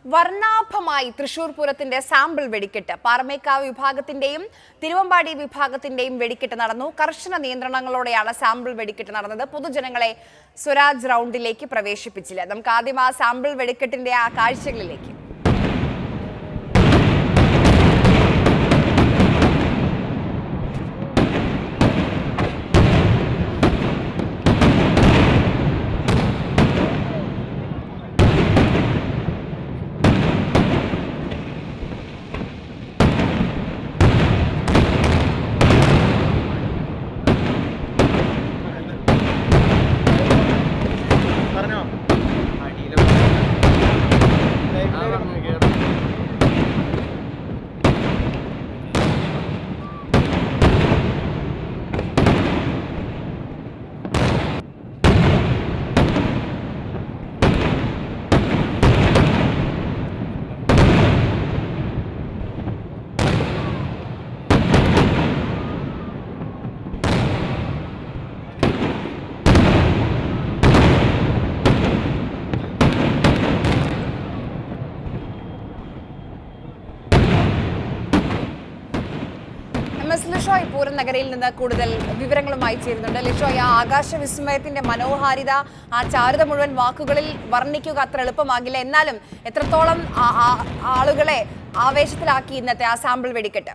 വർണ്ണാഭമായി തൃശൂർ പൂരത്തിന്റെ സാമ്പിൾ വെടിക്കെട്ട് പാറമേക്കാവ് വിഭാഗത്തിന്റെയും തിരുവമ്പാടി വിഭാഗത്തിന്റെയും വെടിക്കെട്ട് നടന്നു കർശന നിയന്ത്രണങ്ങളോടെയാണ് സാമ്പിൾ വെടിക്കെട്ട് നടന്നത് പൊതുജനങ്ങളെ സ്വരാജ് റൗണ്ടിലേക്ക് പ്രവേശിപ്പിച്ചില്ല നമുക്ക് ആദ്യം ആ സാമ്പിൾ വെടിക്കെട്ടിന്റെ ആ കാഴ്ചകളിലേക്ക് പറഞ്ഞോ എം എസ് ലിഷോയ് പൂരം നഗരയിൽ നിന്ന് കൂടുതൽ വിവരങ്ങളുമായി ചേരുന്നുണ്ട് ലിഷോയ് ആ ആകാശ വിസ്മയത്തിന്റെ മനോഹാരിത ആ ചാരുത മുഴുവൻ വാക്കുകളിൽ വർണ്ണിക്കുക അത്ര എളുപ്പമാകില്ല എന്നാലും എത്രത്തോളം ആ- ആ- ആളുകളെ ആവേശത്തിലാക്കി ഇന്നത്തെ ആ സാമ്പിൾ വെടിക്കെട്ട്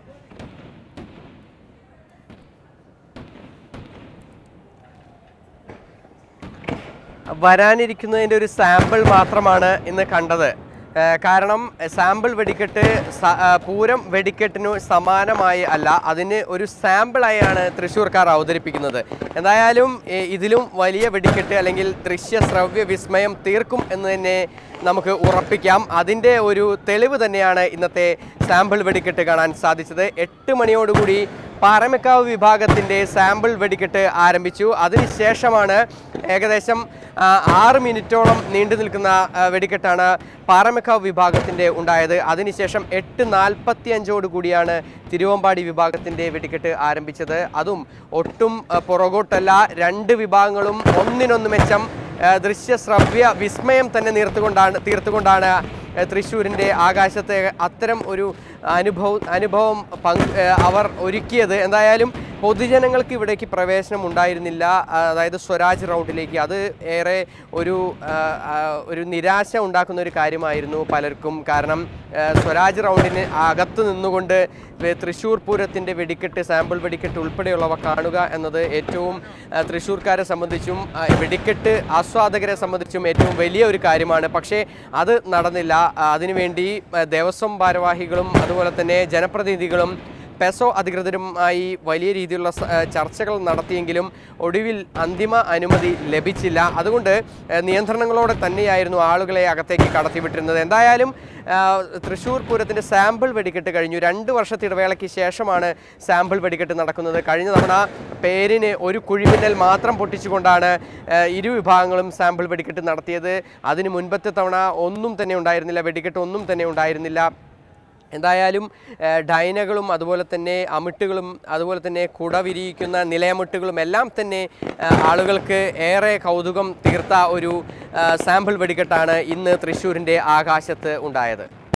വരാനിരിക്കുന്നതിൻ്റെ ഒരു സാമ്പിൾ മാത്രമാണ് ഇന്ന് കണ്ടത് ഏഹ് കാരണം സാമ്പിൾ വെടിക്കെട്ട് സ- ആ, പൂരം വെടിക്കെട്ടിനു സമാനമായി അല്ല അതിന് ഒരു സാമ്പിളായാണ് തൃശ്ശൂർക്കാർ അവതരിപ്പിക്കുന്നത് എന്തായാലും ഏ, ഇതിലും വലിയ വെടിക്കെട്ട് അല്ലെങ്കിൽ ദൃശ്യ ശ്രവ്യ വിസ്മയം തീർക്കും എന്ന് തന്നെ നമുക്ക് ഉറപ്പിക്കാം അതിൻ്റെ ഒരു തെളിവ് തന്നെയാണ് ഇന്നത്തെ സാമ്പിൾ വെടിക്കെട്ട് കാണാൻ സാധിച്ചത് എട്ട് മണിയോടുകൂടി പാറമേക്കാവ് വിഭാഗത്തിൻ്റെ സാമ്പിൾ വെടിക്കെട്ട് ആരംഭിച്ചു അതിനുശേഷമാണ് ഏകദേശം ആ, ആറ് മിനിറ്റോളം നീണ്ടു നിൽക്കുന്ന ആ, വെടിക്കെട്ടാണ് പാറമേക്കാവ് വിഭാഗത്തിൻ്റെ ഉണ്ടായത് അതിനുശേഷം എട്ട് നാൽപ്പത്തി അഞ്ചോട് കൂടിയാണ് തിരുവമ്പാടി വിഭാഗത്തിൻ്റെ വെടിക്കെട്ട് ആരംഭിച്ചത് അതും ഒട്ടും ആ, പുറകോട്ടല്ല രണ്ട് വിഭാഗങ്ങളും ഒന്നിനൊന്ന് മെച്ചം ആ, ദൃശ്യ ശ്രവ്യ വിസ്മയം തന്നെ തീർത്തുകൊണ്ടാണ് തീർത്തുകൊണ്ടാണ് ആ, തൃശ്ശൂരിൻ്റെ ആകാശത്തെ അത്തരം ഒരു അനുഭവം അനുഭവം പങ്ക് ആ, അവർ ഒരുക്കിയത് എന്തായാലും പൊതുജനങ്ങൾക്ക് ഇവിടേക്ക് പ്രവേശനം ഉണ്ടായിരുന്നില്ല ആ, അതായത് സ്വരാജ് റൗണ്ടിലേക്ക് അത് ഏറെ ഒരു ആ, ആ, ഒരു നിരാശ ഉണ്ടാക്കുന്ന ഒരു കാര്യമായിരുന്നു പലർക്കും കാരണം ആ, സ്വരാജ് റൗണ്ടിന് അകത്ത് നിന്നുകൊണ്ട് വെ- തൃശ്ശൂർ പൂരത്തിൻ്റെ വെടിക്കെട്ട് സാമ്പിൾ വെടിക്കെട്ട് ഉൾപ്പെടെയുള്ളവ കാണുക എന്നത് ഏറ്റവും ആ, തൃശ്ശൂർക്കാരെ സംബന്ധിച്ചും ആ, വെടിക്കെട്ട് ആസ്വാദകരെ സംബന്ധിച്ചും ഏറ്റവും വലിയ ഒരു കാര്യമാണ് പക്ഷേ അത് നടന്നില്ല ആ, അതിനുവേണ്ടി ആ, ദേവസ്വം ഭാരവാഹികളും അതുപോലെ തന്നെ ജനപ്രതിനിധികളും പെസോ അധികൃതരുമായി വലിയ രീതിയിലുള്ള സ- ഏഹ് ചർച്ചകൾ നടത്തിയെങ്കിലും ഒടുവിൽ അന്തിമ അനുമതി ലഭിച്ചില്ല അതുകൊണ്ട് ഏഹ് നിയന്ത്രണങ്ങളോടെ തന്നെയായിരുന്നു ആളുകളെ അകത്തേക്ക് കടത്തിവിട്ടിരുന്നത് എന്തായാലും ആഹ് തൃശ്ശൂർ പൂരത്തിൻ്റെ സാമ്പിൾ വെടിക്കെട്ട് കഴിഞ്ഞു രണ്ട് വർഷത്തെ ഇടവേളയ്ക്ക് ശേഷമാണ് സാമ്പിൾ വെടിക്കെട്ട് നടക്കുന്നത് കഴിഞ്ഞ തവണ പേരിന് ഒരു കുഴിമിന്നൽ മാത്രം പൊട്ടിച്ചുകൊണ്ടാണ് ഏഹ് ഇരു വിഭാഗങ്ങളും സാമ്പിൾ വെടിക്കെട്ട് നടത്തിയത് അതിന് മുൻപത്തെ തവണ ഒന്നും തന്നെ ഉണ്ടായിരുന്നില്ല വെടിക്കെട്ട് ഒന്നും തന്നെ ഉണ്ടായിരുന്നില്ല എന്തായാലും ഏഹ്, ഡൈനകളും അതുപോലെ തന്നെ അമിട്ടുകളും അതുപോലെ തന്നെ കുട വിരിയിക്കുന്ന നിലയമിട്ടുകളും എല്ലാം തന്നെ ഏഹ്, ആളുകൾക്ക് ഏറെ കൗതുകം തീർത്ത ഒരു ഏഹ്, സാമ്പിൾ വെടിക്കെട്ടാണ് ഇന്ന് തൃശ്ശൂരിൻ്റെ ആകാശത്ത് ഉണ്ടായത്